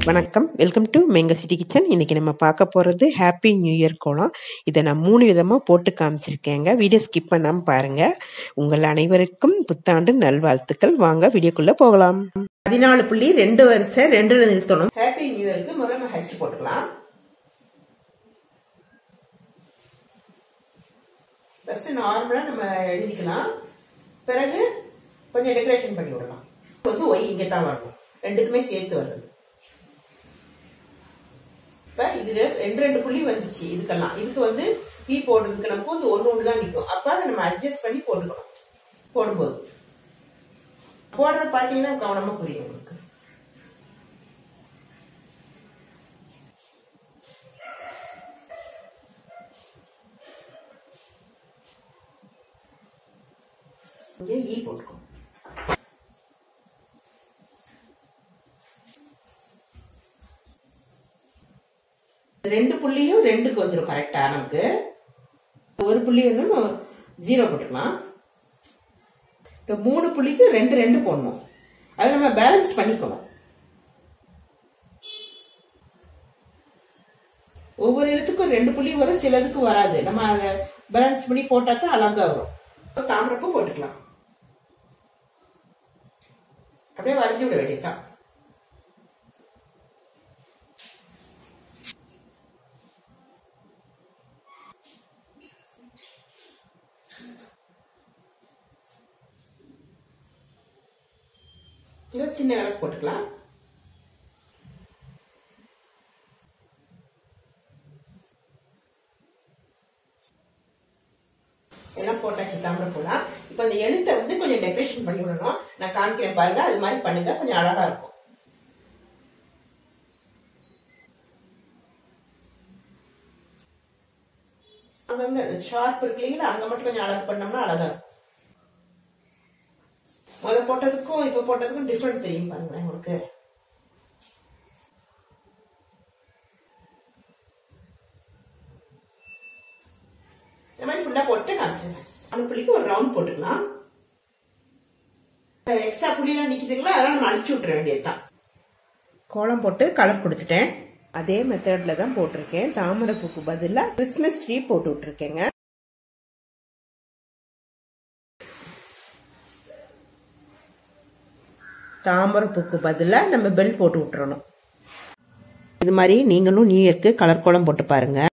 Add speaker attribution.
Speaker 1: வணக்கம் welcome to மேங்க city kitchen இன்னைக்கு நம்ம பார்க்க போகிறது ஹாப்பி நியூ இயர் கோலம் இதை நான் மூணு விதமாக போட்டு காமிச்சிருக்கேங்க வீடியோ ஸ்கிப் பண்ணாமல் பாருங்கள் உங்கள் அனைவருக்கும் புத்தாண்டு நல்வாழ்த்துக்கள் வாங்க வீடியோக்குள்ளே போகலாம் பதினாலு புள்ளி ரெண்டு வரிசை ரெண்டுல நிறுத்தணும் ஹாப்பி நியூ இயருக்கு முதல்ல நம்ம ஹச்சு போட்டுக்கலாம் ஃபர்ஸ்ட் நார்மலாக நம்ம எழுதிக்கலாம் பிறகு கொஞ்சம் டெக்கரேஷன் பண்ணி விடலாம் வந்து ஒய் இங்கே தான் வரணும் ரெண்டுக்குமே சேர்த்து வருது இப்ப இதுல ரெண்டு ரெண்டு புள்ளி வந்துச்சு இதுக்கெல்லாம் இதுக்கு வந்து பீ போடுறதுக்கு நமக்கு வந்து ஒண்ணு ஒண்ணு தான் நிற்கும் அப்ப அதை நம்ம அட்ஜஸ்ட் பண்ணி போட்டுக்கணும் போடும்போது போடுறது பாத்தீங்கன்னா கவனமா புரியும் உங்களுக்கு இங்கே ஈ போட்டுக்கணும் ரெண்டு புள்ளியும் ரெண்டுக்கு வந்துடும் கரெக்டா நமக்கு ஒரு புள்ளி வந்து ஜீரோ போட்டுக்கலாம் இப்போ மூணு புள்ளிக்கு ரெண்டு ரெண்டு போடணும் அதை நம்ம பேலன்ஸ் பண்ணிக்கணும் ஒவ்வொரு இடத்துக்கும் ரெண்டு புள்ளி வரும் சிலதுக்கு வராது நம்ம அதை பேலன்ஸ் பண்ணி போட்டா தான் அழகா வரும் தாமரப்பும் போட்டுக்கலாம் அப்படியே வரைஞ்சி விட வேண்டியதுதான் இதை சின்ன விளக்கு போட்டுக்கலாம் எல்லாம் போட்டாச்சு தாமரை பூலாம் இப்போ அந்த எழுத்தை வந்து கொஞ்சம் டெக்கரேஷன் பண்ணி விடணும் நான் காமிக்கிறேன் பாருங்க அது மாதிரி பண்ணுங்க கொஞ்சம் அழகா இருக்கும் அங்கங்க ஷார்ப் இருக்கு இல்லைங்களா அங்க மட்டும் கொஞ்சம் அழகு பண்ணோம்னா அழகா இருக்கும் முத போட்டதுக்கும் இப்ப போட்டதுக்கும் டிஃபரெண்ட் தெரியும் பாருங்களேன் உங்களுக்கு இந்த மாதிரி ஃபுல்லா போட்டு காமிச்சிருக்கேன் அந்த புள்ளிக்கு ஒரு ரவுண்ட் போட்டுக்கலாம் எக்ஸ்ட்ரா புள்ளிலாம் நிக்குதுங்களா அதெல்லாம் நம்ம அழிச்சு விட்டுற வேண்டியதுதான் கோலம் போட்டு கலர் கொடுத்துட்டேன் அதே மெத்தட்ல தான் போட்டிருக்கேன் தாமரை பூக்கு பதிலாக கிறிஸ்மஸ் ட்ரீ போட்டு விட்டுருக்கேங்க தாமரை பூக்கு பதிலாக நம்ம பெல் போட்டு விட்டுறணும் இது மாதிரி நீங்களும் நியூ இயர்க்கு கலர் கோலம் போட்டு பாருங்க